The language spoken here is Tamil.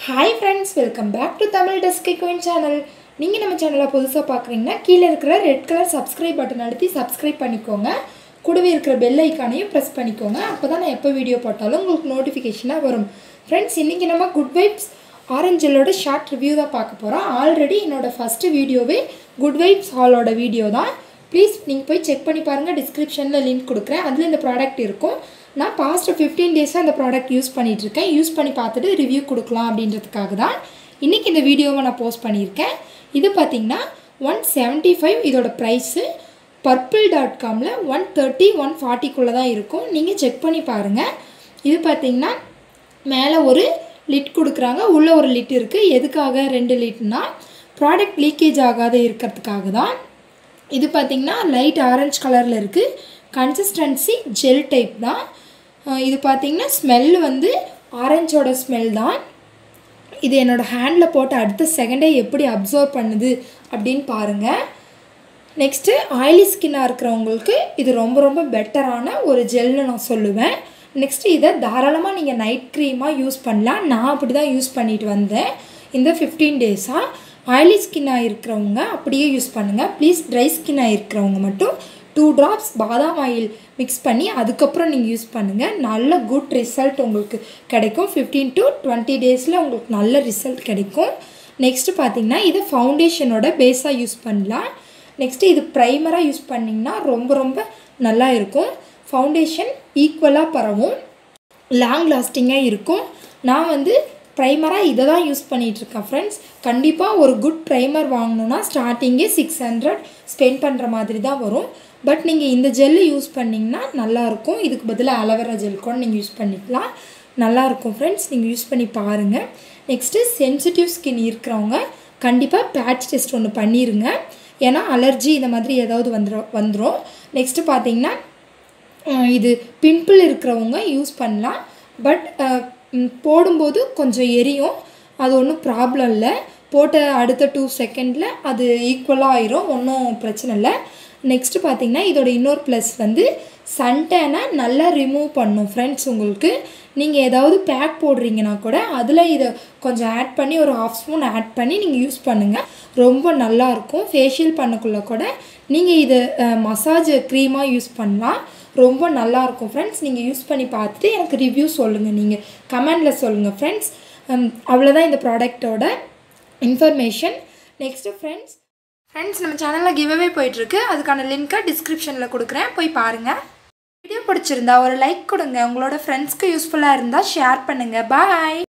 hi friends welcome back to Tamil டெஸ்கை கோயின் சேனல் நீங்கள் நம்ம சேனலை புதுசாக பார்க்குறீங்கன்னா கீழே இருக்கிற ரெட் கலர் சப்ஸ்கிரைப் பட்டன் அழுத்தி சப்ஸ்கிரைப் பண்ணிக்கோங்க கூடவே இருக்கிற பெல் ஐக்கானையும் ப்ரெஸ் பண்ணிக்கோங்க அப்போ தான் நான் எப்போ வீடியோ போட்டாலும் உங்களுக்கு நோட்டிஃபிகேஷனாக வரும் ஃப்ரெண்ட்ஸ் இன்றைக்கி நம்ம குட் வைப்ஸ் ஆரஞ்சலோட ஷார்ட் ரிவ்யூ தான் பார்க்க போகிறோம் ஆல்ரெடி என்னோடய ஃபஸ்ட்டு வீடியோவே குட் வைப்ஸ் ஹாலோட வீடியோ தான் ப்ளீஸ் நீங்கள் போய் செக் பண்ணி பாருங்கள் டிஸ்கிரிப்ஷனில் லிங்க் கொடுக்குறேன் அதில் இந்த ப்ராடக்ட் இருக்கும் நான் பாஸ்ட் ஃபிஃப்டீன் டேஸாக இந்த ப்ராடக்ட் யூஸ் பண்ணிகிட்ருக்கேன் யூஸ் பண்ணி பார்த்துட்டு ரிவ்யூ கொடுக்கலாம் அப்படின்றதுக்காக தான் இன்றைக்கி இந்த வீடியோவை நான் போஸ்ட் பண்ணியிருக்கேன் இது பார்த்திங்கன்னா ஒன் செவன்ட்டி ஃபைவ் இதோட ப்ரைஸு பர்பிள் டாட் காமில் ஒன் தேர்ட்டி ஒன் ஃபார்ட்டிக்குள்ளே தான் இருக்கும் நீங்கள் செக் பண்ணி பாருங்கள் இது பார்த்திங்கன்னா மேலே ஒரு லிட் கொடுக்குறாங்க உள்ளே ஒரு லிட் இருக்குது எதுக்காக ரெண்டு லிட்னா ப்ராடக்ட் லீக்கேஜ் ஆகாத இருக்கிறதுக்காக தான் இது பார்த்திங்கன்னா லைட் ஆரஞ்சு கலரில் இருக்குது கன்சிஸ்டன்சி ஜெல் டைப் தான் அஹ் இது பார்த்திங்கன்னா ஸ்மெல் வந்து ஆரஞ்சோட ஸ்மெல் தான் இது என்னோடய ஹேண்டில் போட்டு அடுத்த செகண்டே எப்படி அப்சர்வ் பண்ணுது அப்படின்னு பாருங்கள் நெக்ஸ்ட்டு ஆயிலி ஸ்கின்னாக இருக்கிறவங்களுக்கு இது ரொம்ப ரொம்ப பெட்டரான ஒரு ஜெல்னு நான் சொல்லுவேன் நெக்ஸ்ட்டு இதை தாராளமாக நீங்கள் நைட் க்ரீமாக யூஸ் பண்ணலாம் நான் அப்படி தான் யூஸ் பண்ணிட்டு வந்தேன் இந்த ஃபிஃப்டீன் டேஸாக ஆயிலி ஸ்கின்னாக இருக்கிறவங்க அப்படியே யூஸ் பண்ணுங்கள் ப்ளீஸ் ட்ரை ஸ்கின்னாக இருக்கிறவங்க மட்டும் டூ ட்ராப்ஸ் பாதாம் ஆயில் மிக்ஸ் பண்ணி அதுக்கப்புறம் நீங்கள் யூஸ் பண்ணுங்கள் நல்ல குட் ரிசல்ட் உங்களுக்கு கிடைக்கும் ஃபிஃப்டீன் டு டுவெண்ட்டி டேஸில் உங்களுக்கு நல்ல ரிசல்ட் கிடைக்கும் நெக்ஸ்ட்டு பார்த்தீங்கன்னா இதை ஃபவுண்டேஷனோட பேஸாக யூஸ் பண்ணலாம் நெக்ஸ்ட்டு இது ப்ரைமராக யூஸ் பண்ணிங்கன்னா ரொம்ப ரொம்ப நல்லா இருக்கும் ஃபவுண்டேஷன் ஈக்குவலாக பரவும் லாங் லாஸ்டிங்காக இருக்கும் நான் வந்து ப்ரைமராக இதை தான் யூஸ் பண்ணிகிட்ருக்கேன் ஃப்ரெண்ட்ஸ் கண்டிப்பாக ஒரு குட் ப்ரைமர் வாங்கணுன்னா ஸ்டார்டிங்கே சிக்ஸ் ஹண்ட்ரட் ஸ்பெண்ட் பண்ணுற மாதிரி தான் வரும் பட் நீங்கள் இந்த ஜெல்லு யூஸ் பண்ணிங்கன்னா நல்லாயிருக்கும் இதுக்கு பதிலாக அலோவேரா ஜெல் கூட நீங்கள் யூஸ் பண்ணிக்கலாம் நல்லாயிருக்கும் ஃப்ரெண்ட்ஸ் நீங்கள் யூஸ் பண்ணி பாருங்கள் நெக்ஸ்ட்டு சென்சிட்டிவ் ஸ்கின் இருக்கிறவங்க கண்டிப்பாக பேட்ச் டெஸ்ட் ஒன்று பண்ணிடுங்க ஏன்னா அலர்ஜி இந்த மாதிரி ஏதாவது வந்துடும் வந்துடும் நெக்ஸ்ட்டு பார்த்தீங்கன்னா அஹ் இது பிம்பிள் இருக்கிறவங்க யூஸ் பண்ணலாம் பட் போடும்போது கொஞ்சம் எரியும் அது ஒன்றும் ப்ராப்ளம் இல்லை போட்ட அடுத்த டூ செகண்டில் அது ஈக்குவலாக ஆயிரும் ஒன்றும் பிரச்சனை இல்லை நெக்ஸ்ட்டு பார்த்தீங்கன்னா இதோட இன்னொரு ப்ளஸ் வந்து சன்டேனை நல்லா ரிமூவ் பண்ணும் ஃப்ரெண்ட்ஸ் உங்களுக்கு நீங்கள் ஏதாவது பேக் போடுறீங்கன்னா கூட அதில் இதை கொஞ்சம் ஆட் பண்ணி ஒரு ஹாஃப் ஸ்பூன் ஆட் பண்ணி நீங்கள் யூஸ் பண்ணுங்கள் ரொம்ப நல்லாயிருக்கும் ஃபேஷியல் பண்ணக்குள்ளே கூட நீங்கள் இது மசாஜ் க்ரீமாக யூஸ் பண்ணலாம் ரொம்ப நல்லாயிருக்கும் ஃப்ரெண்ட்ஸ் நீங்கள் யூஸ் பண்ணி பார்த்துட்டு எனக்கு ரிவ்யூ சொல்லுங்கள் நீங்கள் கமெண்டில் சொல்லுங்கள் ஃப்ரெண்ட்ஸ் அவ்வளோதான் இந்த ப்ராடக்டோட இன்ஃபர்மேஷன் நெக்ஸ்ட்டு ஃப்ரெண்ட்ஸ் ஃப்ரெண்ட்ஸ் நம்ம சேனலில் கிவ்அவே போயிட்டுருக்கு அதுக்கான லிங்க்கை டிஸ்கிரிப்ஷனில் கொடுக்குறேன் போய் பாருங்கள் வீடியோ பிடிச்சிருந்தா ஒரு லைக் கொடுங்க உங்களோட ஃப்ரெண்ட்ஸ்க்கு யூஸ்ஃபுல்லாக இருந்தால் ஷேர் பண்ணுங்கள் பாய்